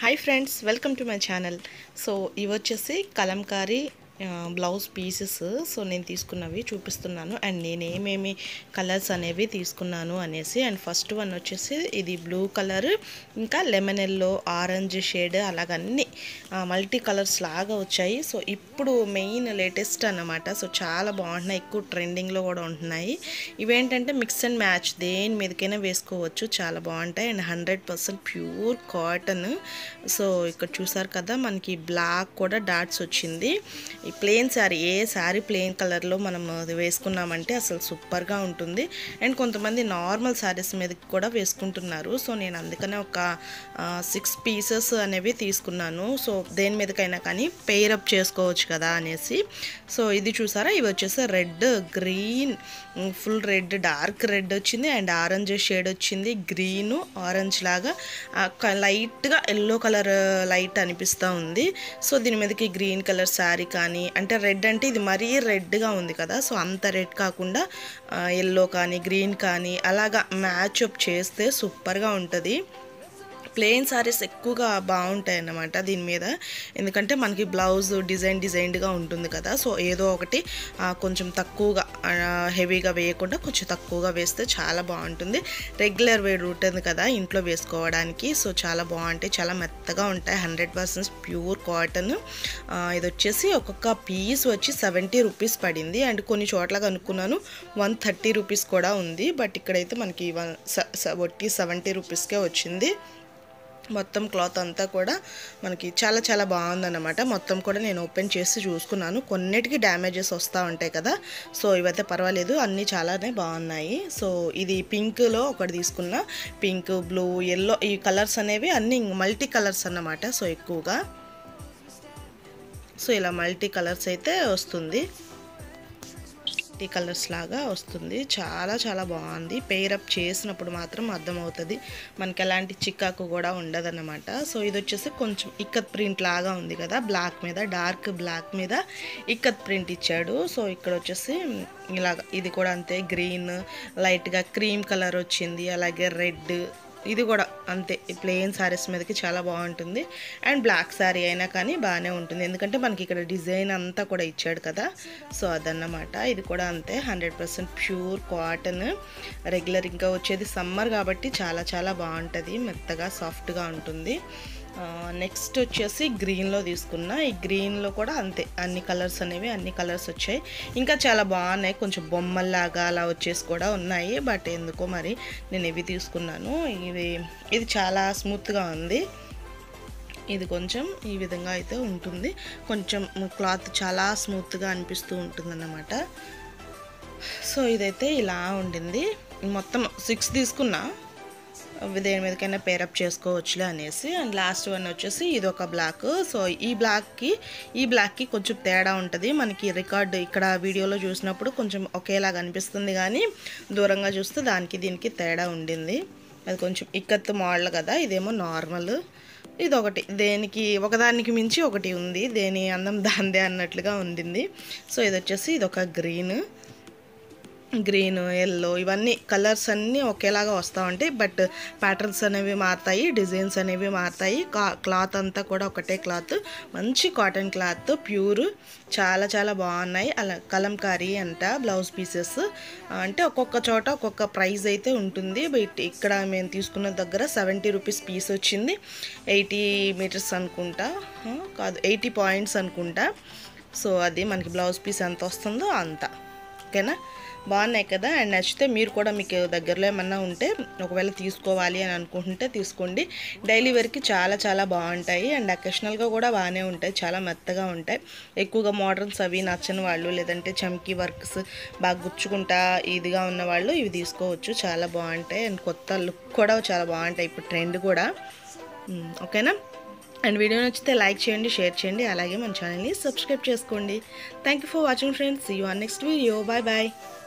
hi friends welcome to my channel so ఇవి వచ్చేసి కలంకారీ ఆ, బ్లౌజ్ పీసెస్ సో నేను తీసుకున్నవి చూపిస్తున్నాను అండ్ నేను ఏమేమి కలర్స్ అనేవి తీసుకున్నాను అనేసి అండ్ ఫస్ట్ వన్ వచ్చేసి ఇది బ్లూ కలర్ ఇంకా లెమన్ ఎల్లో ఆరెంజ్ షేడ్ అలాగన్నీ మల్టీ కలర్స్ లాగా వచ్చాయి సో ఇప్పుడు మెయిన్ లేటెస్ట్ అన్నమాట సో చాలా బాగుంటున్నాయి ఎక్కువ ట్రెండింగ్లో కూడా ఉంటున్నాయి ఇవేంటంటే మిక్స్ అండ్ మ్యాచ్ దేని మీదకైనా వేసుకోవచ్చు చాలా బాగుంటాయి and hundred percent pure cotton so ఇక్కడ చూసారు కదా మనకి బ్లాక్ కూడా డాట్స్ వచ్చింది ఈ ప్లెయిన్ శారీ ఏ శారీ ప్లెయిన్ కలర్లో మనం అది వేసుకున్నామంటే అసలు సూపర్గా ఉంటుంది అండ్ కొంతమంది నార్మల్ శారీస్ మీదకి కూడా వేసుకుంటున్నారు సో నేను అందుకనే ఒక సిక్స్ పీసెస్ అనేవి తీసుకున్నాను సో దేని మీదకైనా కానీ పెయిర్ అప్ చేసుకోవచ్చు కదా అనేసి సో ఇది చూసారా ఇవి వచ్చేసి red green full red dark red వచ్చింది అండ్ ఆరెంజ్ షేడ్ వచ్చింది గ్రీన్ ఆరెంజ్ లాగా లైట్గా ఎల్లో కలర్ లైట్ అనిపిస్తూ ఉంది సో దీని మీదకి గ్రీన్ కలర్ శారీ కానీ అంటే రెడ్ అంటే ఇది మరీ రెడ్గా ఉంది కదా సో అంత రెడ్ కాకుండా ఎల్లో కానీ గ్రీన్ కానీ అలాగా మ్యాచ్ అప్ చేస్తే సూపర్గా ఉంటుంది ప్లెయిన్ సారీస్ ఎక్కువగా బాగుంటాయి అన్నమాట దీని మీద ఎందుకంటే మనకి బ్లౌజ్ డిజైన్ డిజైన్డ్గా ఉంటుంది కదా సో ఏదో ఒకటి ఆ, కొంచెం తక్కువగా ఆ, హెవీగా వేయకుండా కొంచెం తక్కువగా వేస్తే చాలా బాగుంటుంది రెగ్యులర్ వేర్ ఉంటుంది కదా ఇంట్లో వేసుకోవడానికి సో చాలా బాగుంటాయి చాలా మెత్తగా ఉంటాయి హండ్రెడ్ పర్సెంట్ ప్యూర్ కాటన్ ఇది వచ్చేసి ఒక్కొక్క పీస్ వచ్చి సెవెంటీ రూపీస్ పడింది అండ్ కొన్ని చోట్ల కనుక్కున్నాను వన్ థర్టీ రూపీస్ కూడా ఉంది బట్ ఇక్కడైతే మనకి వన్ వట్టి సెవెంటీ రూపీస్కే వచ్చింది మొత్తం క్లాత్ అంతా కూడా మనకి చాలా చాలా బాగుందన్నమాట మొత్తం కూడా నేను ఓపెన్ చేసి చూసుకున్నాను కొన్నిటికి డ్యామేజెస్ వస్తూ ఉంటాయి కదా సో ఇవైతే పర్వాలేదు అన్నీ చాలానే బాగున్నాయి సో ఇది పింక్లో ఒకటి తీసుకున్న పింక్ బ్లూ ఎల్లో ఈ కలర్స్ అనేవి అన్నీ మల్టీ కలర్స్ అన్నమాట సో ఎక్కువగా సో ఇలా మల్టీ కలర్స్ అయితే వస్తుంది మల్టీ కలర్స్ లాగా వస్తుంది చాలా చాలా బాగుంది పెయిరప్ చేసినప్పుడు మాత్రం అర్థమవుతుంది మనకి ఎలాంటి చిక్కాకు కూడా ఉండదన్నమాట సో ఇది వచ్చేసి కొంచెం ఇక్కత్ ప్రింట్ లాగా ఉంది కదా బ్లాక్ మీద డార్క్ బ్లాక్ మీద ఇక్కత్ ప్రింట్ ఇచ్చాడు సో ఇక్కడ వచ్చేసి ఇలాగ ఇది కూడా అంతే గ్రీన్ లైట్గా క్రీమ్ కలర్ వచ్చింది అలాగే రెడ్ ఇది కూడా అంతే ప్లెయిన్ శారీస్ మీదకి చాలా బాగుంటుంది అండ్ బ్లాక్ శారీ అయినా కానీ బాగానే ఉంటుంది ఎందుకంటే మనకి ఇక్కడ డిజైన్ అంతా కూడా ఇచ్చాడు కదా సో అదన్నమాట ఇది కూడా అంతే hundred percent pure cotton regular ఇంకా వచ్చేది సమ్మర్ కాబట్టి చాలా చాలా బాగుంటుంది మెత్తగా సాఫ్ట్గా ఉంటుంది నెక్స్ట్ వచ్చేసి గ్రీన్లో తీసుకున్న ఈ గ్రీన్లో కూడా అంతే అన్ని కలర్స్ అనేవి అన్ని కలర్స్ వచ్చాయి ఇంకా చాలా బాగున్నాయి కొంచెం బొమ్మల్లాగా అలా వచ్చేసి కూడా ఉన్నాయి బట్ ఎందుకో మరి నేను ఇవి తీసుకున్నాను ఇది ఇది చాలా స్మూత్గా ఉంది ఇది కొంచెం ఈ విధంగా అయితే ఉంటుంది కొంచెం క్లాత్ చాలా స్మూత్గా అనిపిస్తూ ఉంటుందన్నమాట సో ఇదైతే ఇలా ఉండింది మొత్తం సిక్స్ తీసుకున్నా దేని మీదకైనా పేరప్ చేసుకోవచ్చులే అనేసి అండ్ లాస్ట్ వన్ వచ్చేసి ఇది ఒక బ్లాక్ సో ఈ బ్లాక్కి ఈ బ్లాక్కి కొంచెం తేడా ఉంటుంది మనకి రికార్డ్ ఇక్కడ వీడియోలో చూసినప్పుడు కొంచెం ఒకేలాగా అనిపిస్తుంది కానీ దూరంగా చూస్తే దానికి దీనికి తేడా ఉండింది అది కొంచెం ఇక్కత్తు మోడల్ కదా ఇదేమో నార్మల్ ఇది ఒకటి దేనికి ఒకదానికి మించి ఒకటి ఉంది దేని అందం దాందే అన్నట్లుగా ఉండింది సో ఇది వచ్చేసి ఇది ఒక గ్రీన్ గ్రీన్ ఎల్లో ఇవన్నీ కలర్స్ అన్నీ ఒకేలాగా వస్తూ ఉంటాయి బట్ ప్యాటర్న్స్ అనేవి మారుతాయి డిజైన్స్ అనేవి మారుతాయి క్లాత్ అంతా కూడా ఒకటే క్లాత్ మంచి కాటన్ క్లాత్ ప్యూర్ చాలా చాలా బాగున్నాయి అలా కలంకారీ అంట బ్లౌజ్ పీసెస్ అంటే ఒక్కొక్క చోట ఒక్కొక్క ప్రైస్ అయితే ఉంటుంది బట్ ఇక్కడ మేము తీసుకున్న దగ్గర సెవెంటీ రూపీస్ పీస్ వచ్చింది ఎయిటీ మీటర్స్ అనుకుంటా ఆ, కాదు ఎయిటీ పాయింట్స్ అనుకుంటా సో అది మనకి బ్లౌజ్ పీస్ ఎంత వస్తుందో అంత ఓకేనా బాగున్నాయి కదా అండ్ నచ్చితే మీరు కూడా మీకు దగ్గరలో ఏమన్నా ఉంటే ఒకవేళ తీసుకోవాలి అని అనుకుంటుంటే తీసుకోండి డైలీ వేర్కి చాలా చాలా బాగుంటాయి అండ్ అకేషనల్గా కూడా బాగానే ఉంటాయి చాలా మెత్తగా ఉంటాయి ఎక్కువగా మోడర్న్స్ అవి నచ్చని వాళ్ళు లేదంటే చమ్కీ వర్క్స్ బాగా గుచ్చుకుంటా ఇదిగా ఉన్న వాళ్ళు ఇవి తీసుకోవచ్చు చాలా బాగుంటాయి అండ్ కొత్త లుక్ కూడా చాలా బాగుంటాయి ఇప్పుడు ట్రెండ్ కూడా ఉమ్, ఓకేనా అండ్ వీడియో నచ్చితే లైక్ చేయండి షేర్ చేయండి అలాగే మన ఛానల్ని సబ్స్క్రైబ్ చేసుకోండి thank you for watching friends you are next video bye bye